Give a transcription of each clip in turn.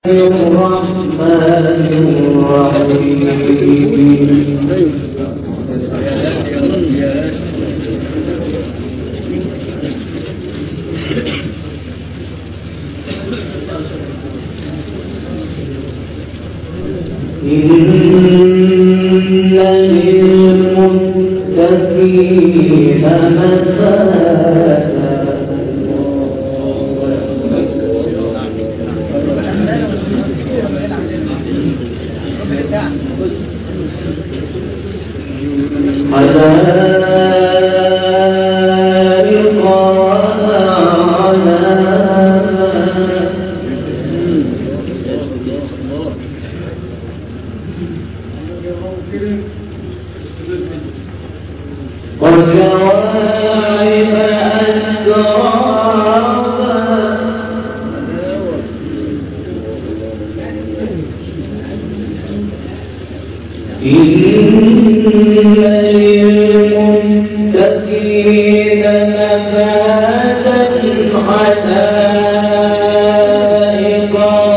للمتقين مفازا حدائق وأعنابا وكواعب أترابا إن للمتقين مفازا حدائق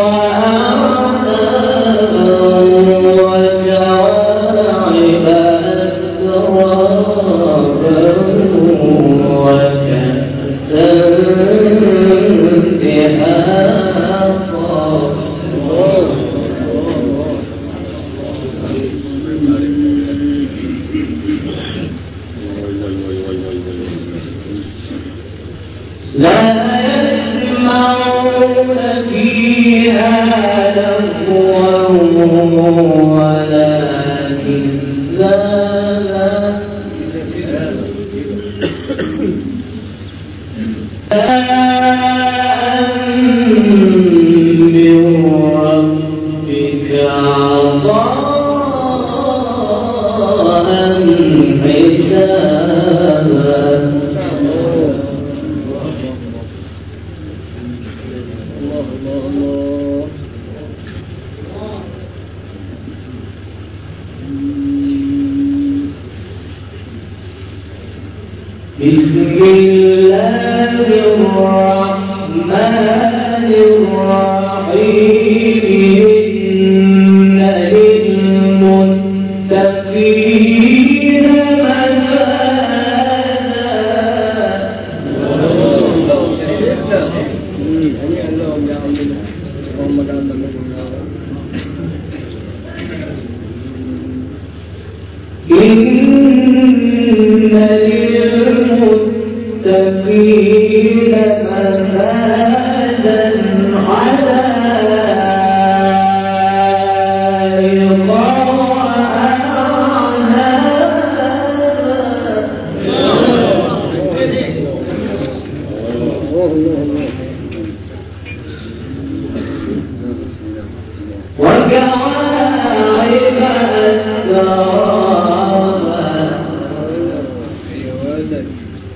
وأعنابا وكواعب أترابا وكأسا دهاقا لا يسمعون فيها لغوا ولا كذابا من ربك عطاء حسابا بسم الله الرحمن الرحيم إن للمتقين مفازا هنيئا لهم يا عمنا اللهم اجعلنا منهم يا رب إن للمتقين مفازا حدائق وأعنابا الله الله الله وكواعب أترابا يا ولد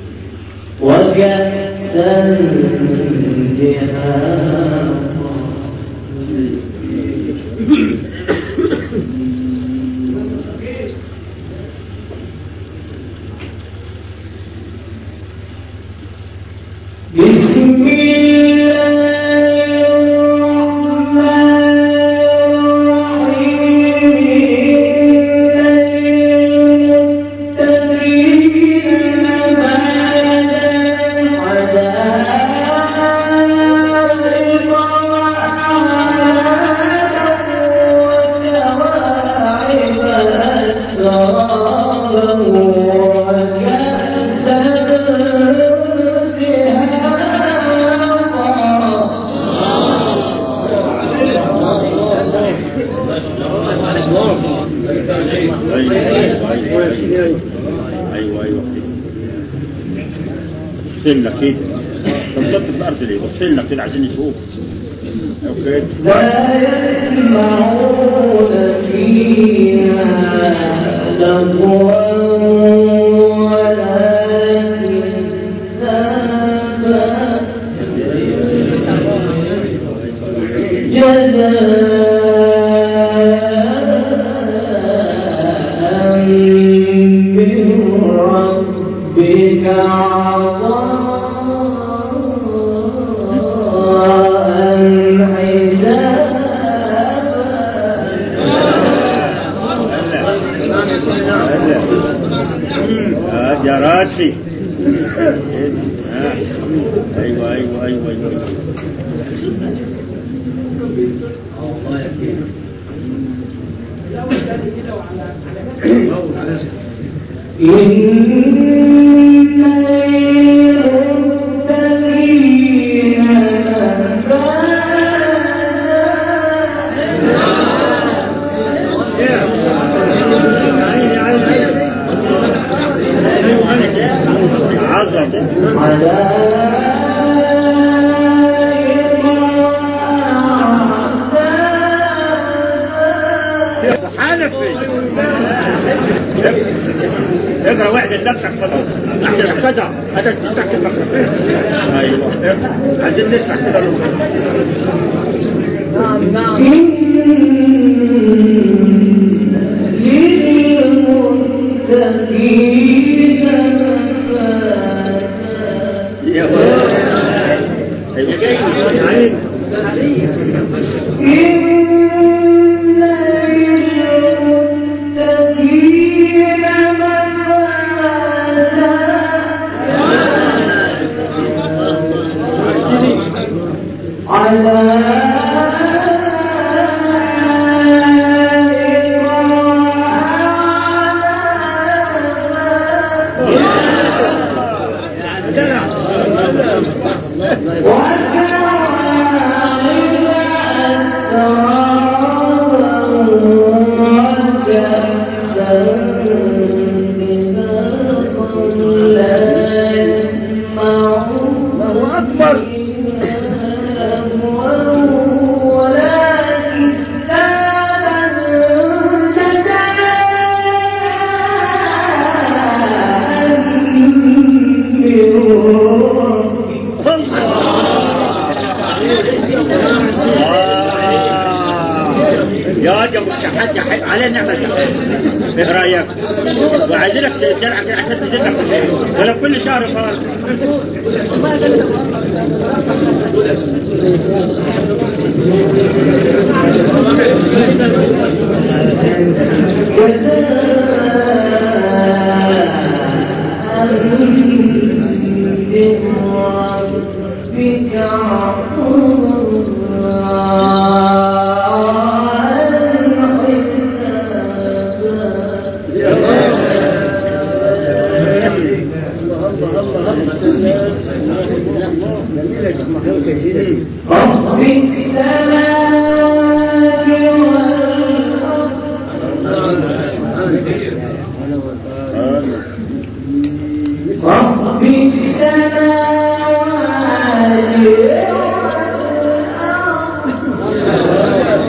وكأسا دهاقا بسم الله الرحمن الرحيم للمتقين مفازا حدائق وأعنابا وكواعب أترابا وكأسا دهاقا ايوه ايوه بصلنا كده طب في الارض ليه بصلنا كده عايزين نشوف اوكي لا يسمعون فيها لغوا ولا كذابا جزاء من ربك عطاء حسابا التفصيل آه. ايوه ايوه ايوه ايوه إن للمتقين عظمة حالك اقرا واحد لنفسك خلاص احسن احسدها هذا تفتح كلمة ايوه عايزين نسمع كده يا ايوه جاي يا دي ابو الشحات يا حي على نعمة ايه رايك؟ وعايزينك تدلع كده عشان تزيد لك ولا كل شهر خالص رب السماوات والأرض رب السماوات والأرض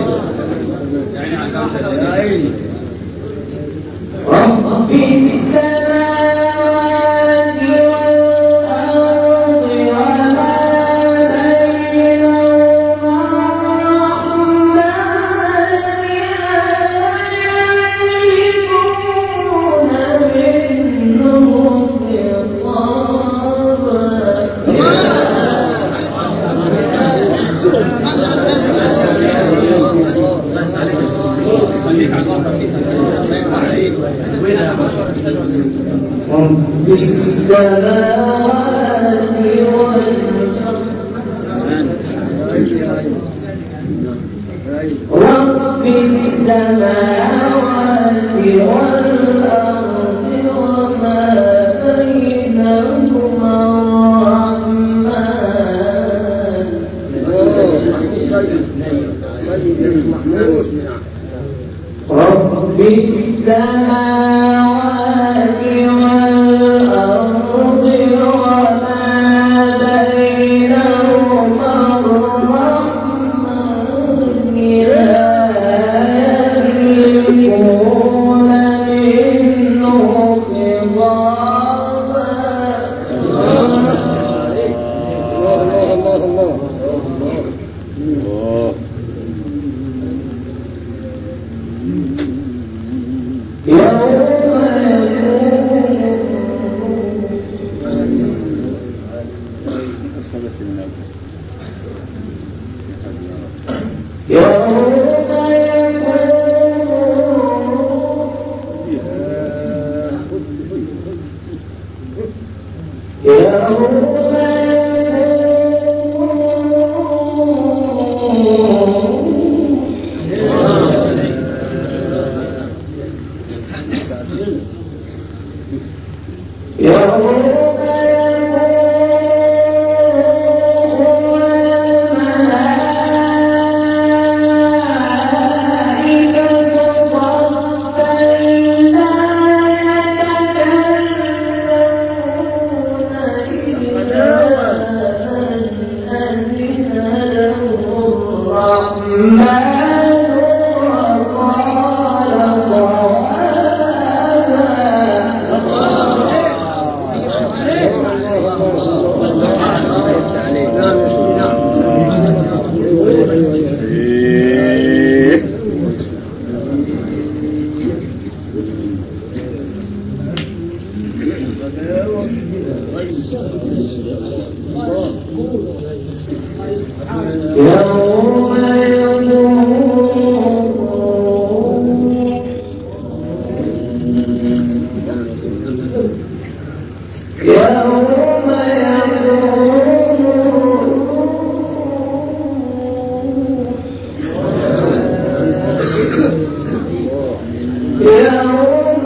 رب السماوات والأرض وما بينهما الرحمن لا يملكون منه رب السماوات والأرض رب السماوات والأرض وما بينهما الرحمن رب السماوات والأرض وما بينهما الرحمن لا يملكون منه خطابا الله يوم صلاة النبي يوم يكون إيه. يوم يقوم يوم يقوم يوم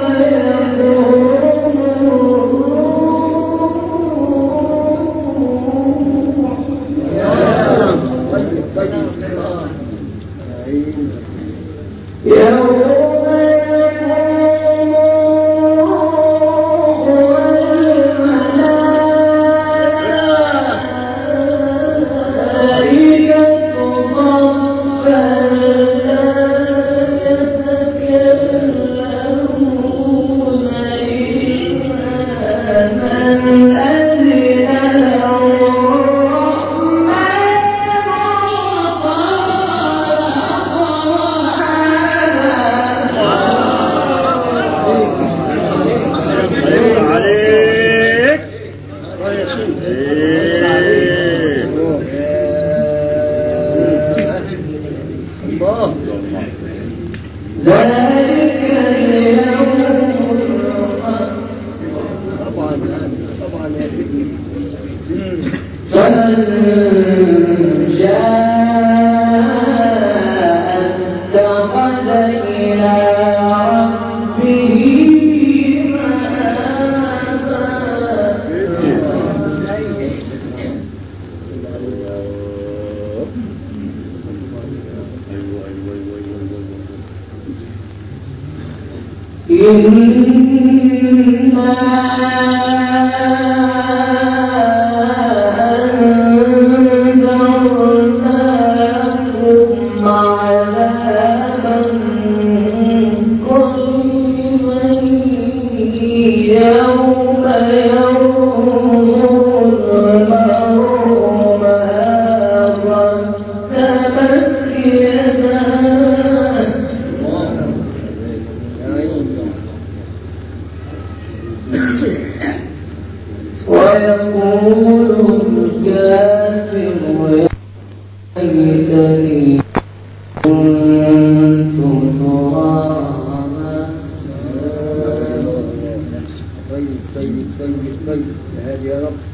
يقوم يوم الملائكة صفا لا يتكلمون إلا من أذن له الرحمن عليك عليك إيه. ذلك اليوم طبعا طبعا يا سيدي فمن شاء اتخذ إلى ربه مآبا أيوة أيوة أيوة أيوة أيوة. إنا أنذرناكم عذابا قريبا يوم ينظر المرء ما قدمت يداه ويقول الكافر يا ليتني كنت ترابا طيب طيب طيب طيب هذه يا رب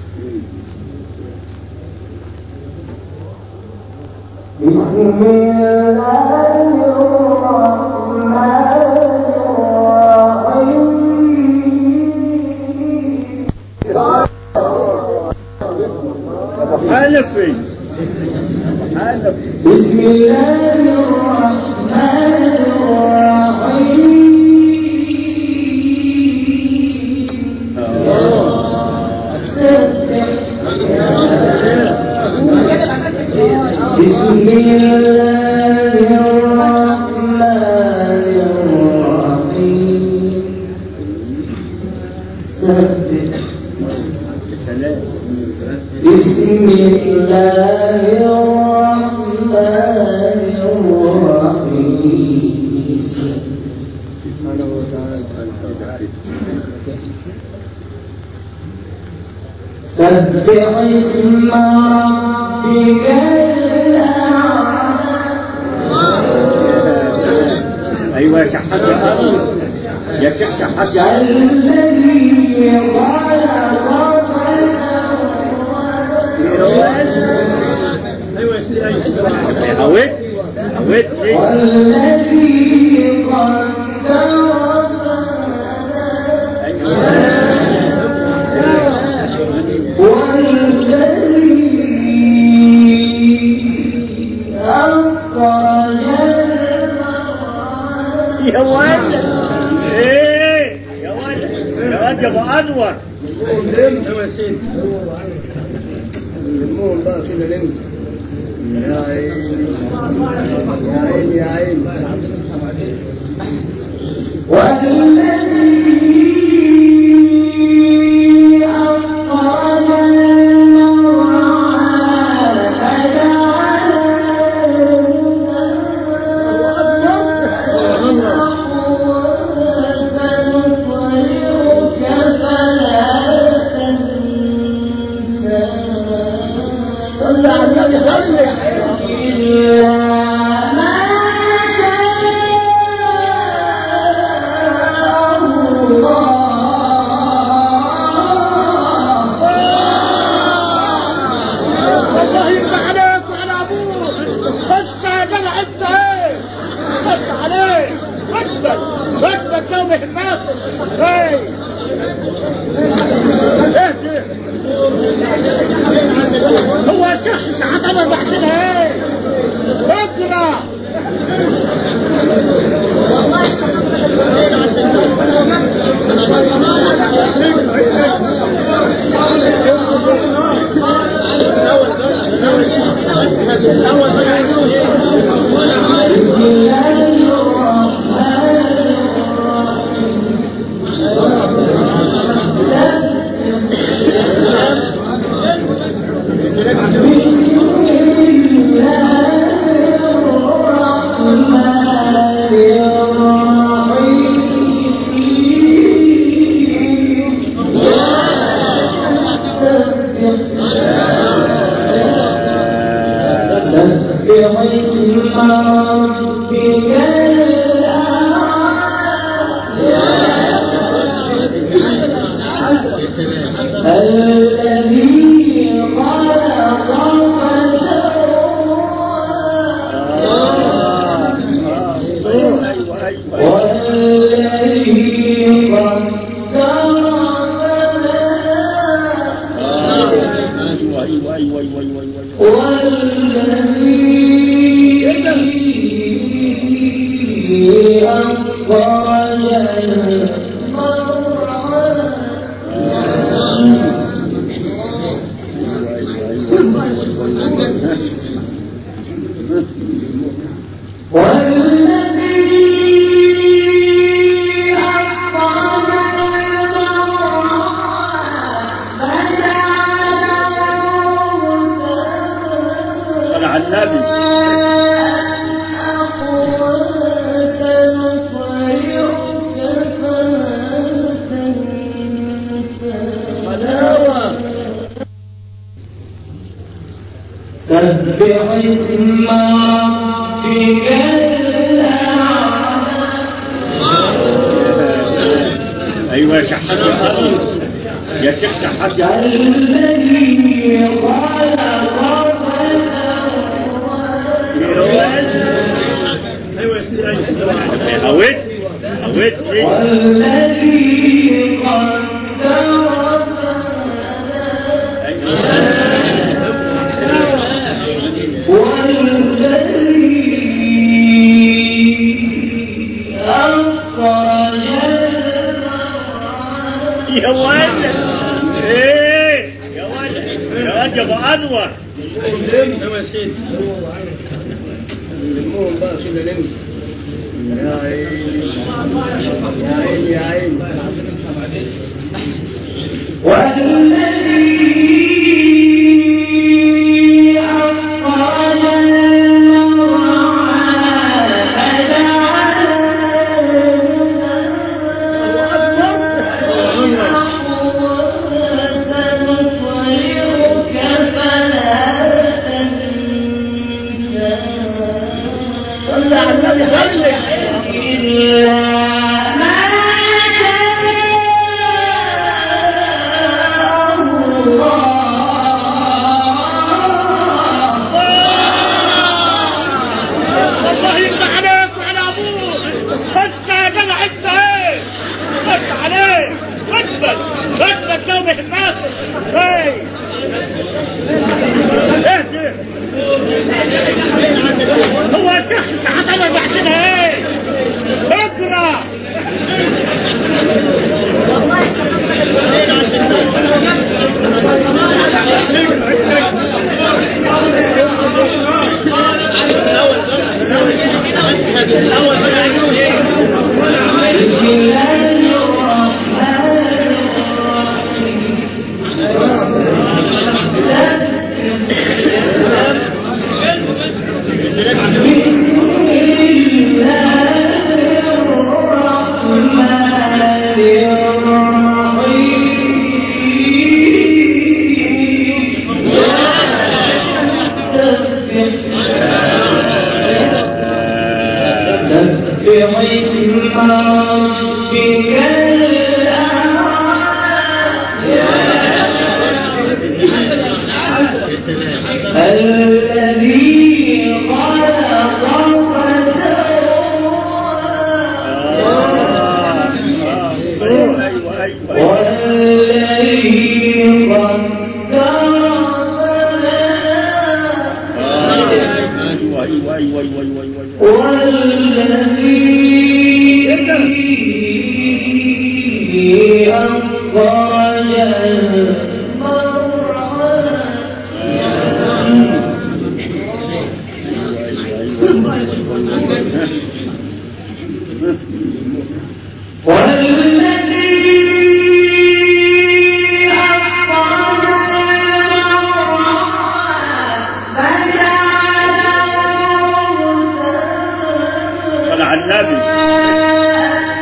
بسم الله الرحمن الرحيم حنفي حنفي بسم الله الرحمن الرحيم سبح بسم الله الرحمن الرحيم سبح سلام بسم الله الرحمن الرحيم سبحانه وتعالى سبح اسم ربك الأعلى ايوه يا شحات يا أخي. يا شيخ شحات يا أخي. الذي خلق ايوه يا سيدي ايوه هويت هويت ليه؟ والذي قدر والذي أخرج المرعى يا ولد ايه يا ولد يا ولد يا ابو انور ايوه يا سيدي لمهم بقى كده لم يا عيني يا عيني يا عيني والذي أخرج المرعى سنطلعك فلا تنسى صل على النبي صل إلا ما شاء الله والله يفتح عليك وعلى ابوك بس يا جدع انت ايه بس عليك اكبر اكبر توبه الناس ايه ايه ده؟ هو شخص ساعات انا بعد كده ايه اقرا بسم الله الرحمن سبح اسم ربك الأعلى الذي خلق فسوى ايوه ايوه والذي قدر ايوه ايوه ايوه ايوه ايوه ايوه والذي أخرج والذي أخرج صل على النبي حلاوة سبح اسم ربك الأعلى ايوه يا شحات يا حبيبي يا شيخ شحات يا حبيبي. الذي خلق هويت هويت ايه والذي قدر والذي أخرج يا ولد ايه يا ولد يا ولد يا ابو انور نلمهم بقى كده نلم يا عيني يا عيني يا عيني والذي أخرج سنطلعك فلا تنسى صل على النبي صل إلا ما شاء الله والله يفتح عليك وعلى ابوك بس يا جدع انت ايه بس عليك اكبر اكبر توبه الناس ايه ايه ده؟ هو شخص ساعات انا بعد كده ايه اقرا بسم الله الرحمن سبح اسم ربك الأعلى الذي خلق فسوى ايوه ايوه والذي قدر ايوه ايوه ايوه ايوه ايوه والذي أخرج المرعى والذي أخرج المرعى طلع النبي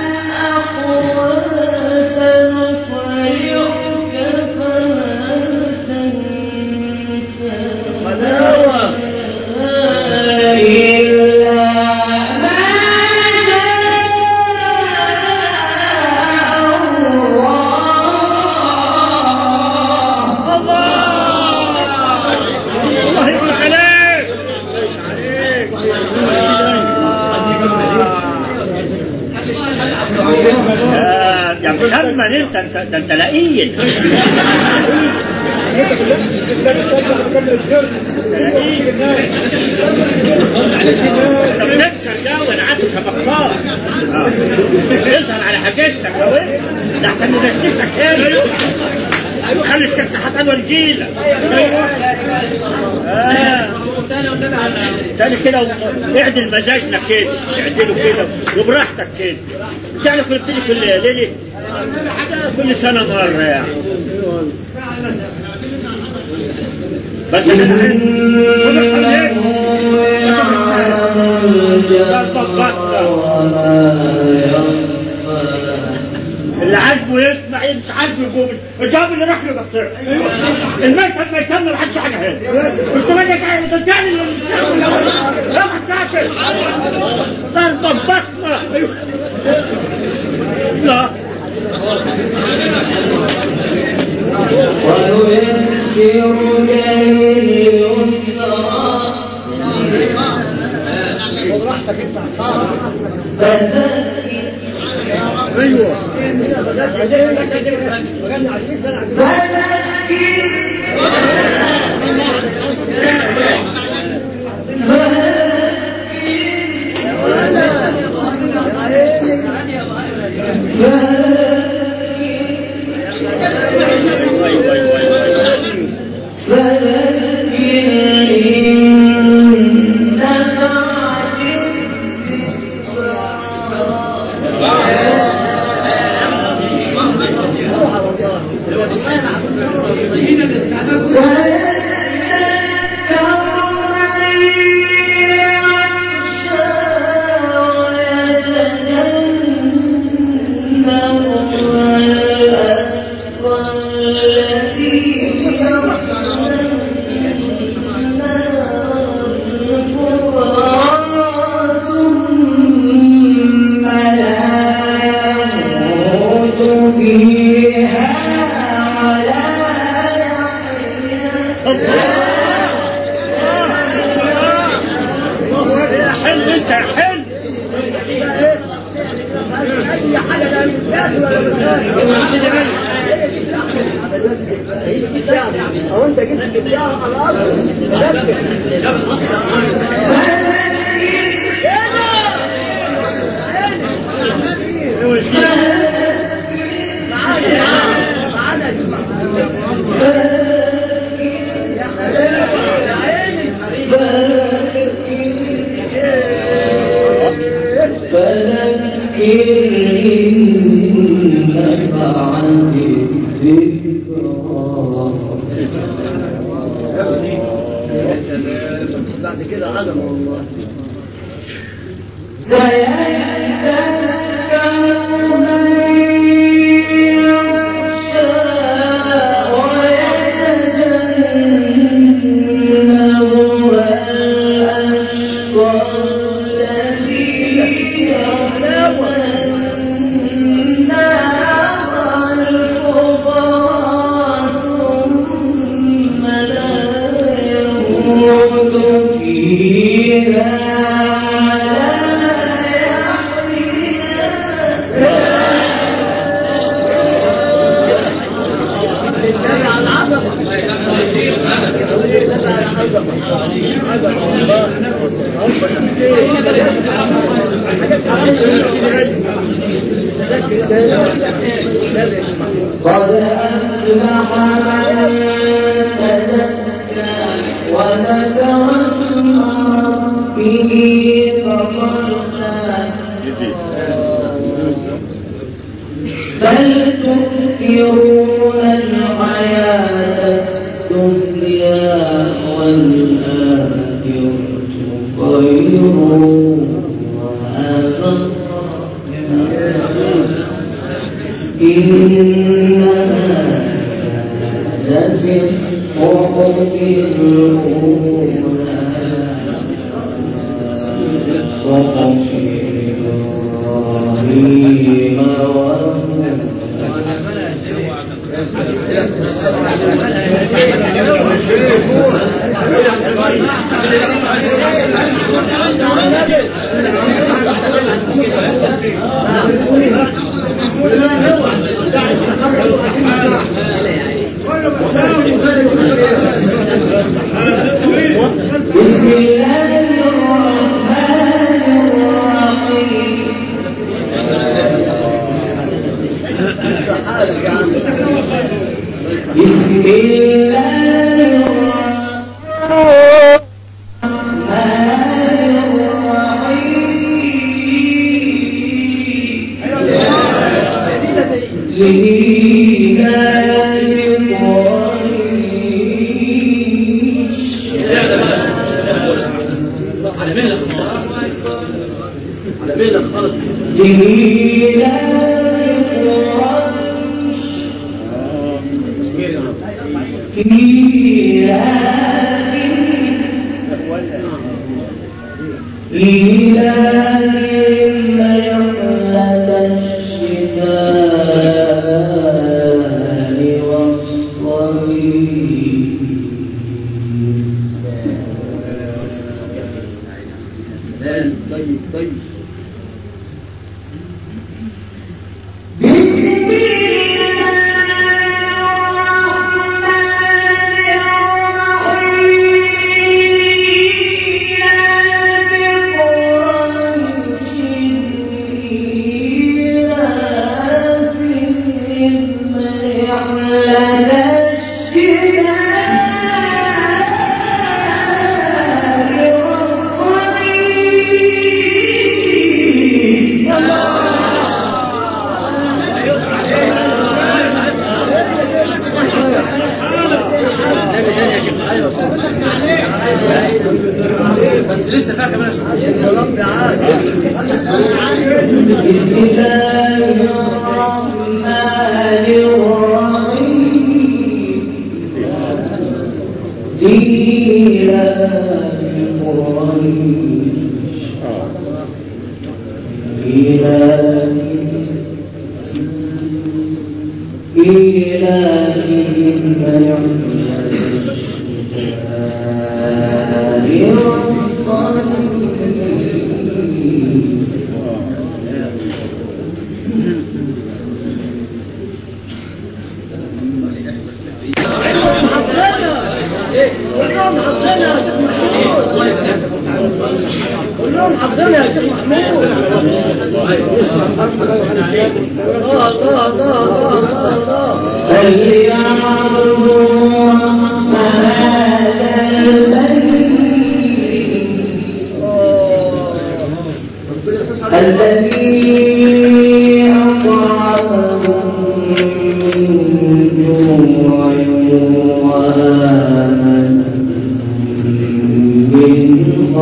الله يفتح عليك يا يا محمد انت انت ده انت لئيم انت بتذكر ده وانا عارف كبقار يظهر على حاجتك لو انت ده احسن من تشتتك هنا خلي الشيخ صحت عنه نجيلة آه. تاني كده اعدل مزاجنا كده اعدله كده وبراحتك كده يعني كنت بتيجي كل ليلة كل سنة مرة يعني بس اللي عاجبه يسمع اللي مش عاجبه يقوم الجواب اللي راح له يقطعه المشهد ما يتم ما حدش حاجه هنا مش ما انت ترجعني لا ما تساكت ضرب بطنه لا ويذكرك لليسرى ايوه ايوه ايوه ايوه ايوه فذكر إن نفعت فيها ولا يا حلو انت يا حلو او انت جبت الساعه على الارض فذكر إن نفعت الذكرى بعد كده عظمه والله سيذكر من يخشى ويتجنبها الأشقى الذي يصلى النار الكبرى ثم لا يموت فيها النبي على العظمه النبي على العظمه عظمه والله قد أفلح من تزكى وذكر اسم ربه فصلى بل تؤثرون الحياة الدنيا والآخرة خير وأبقى إنها كانت في الصحف الأولى صحف إبراهيم بسم الله الرحمن الرحيم بسم الله الرحمن الرحيم لإيلاف قريش على مهلك خالص على مهلك خالص لإيلاف قريش إيلافهم رحلة الشتاء والصيف طيب طيب بسم الله بس لسه فيها كمان عشان يا رب عاد بسم الله الرحمن الرحيم إيلاف قريش إيلاف إيلافهم رحلة الشتاء والصيف كلهم حافظينها يا شيخ محمود كلهم حافظينها يا شيخ محمود الله الله الله الله الله فليعبدوا رب هذا البيت الذي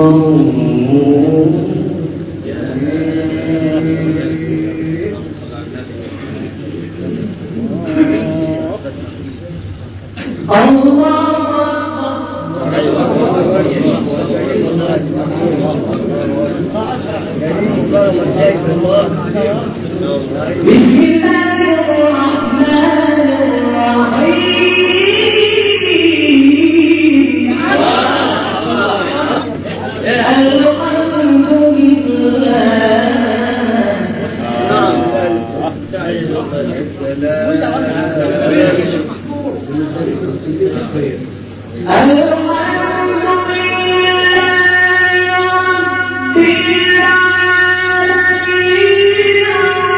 بسم الله الرحمن الرحيم الحمد لله الحمد لله رب العالمين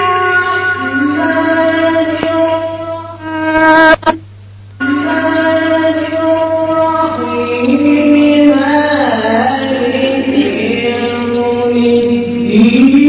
الرحمن الرحيم مالك يوم الدين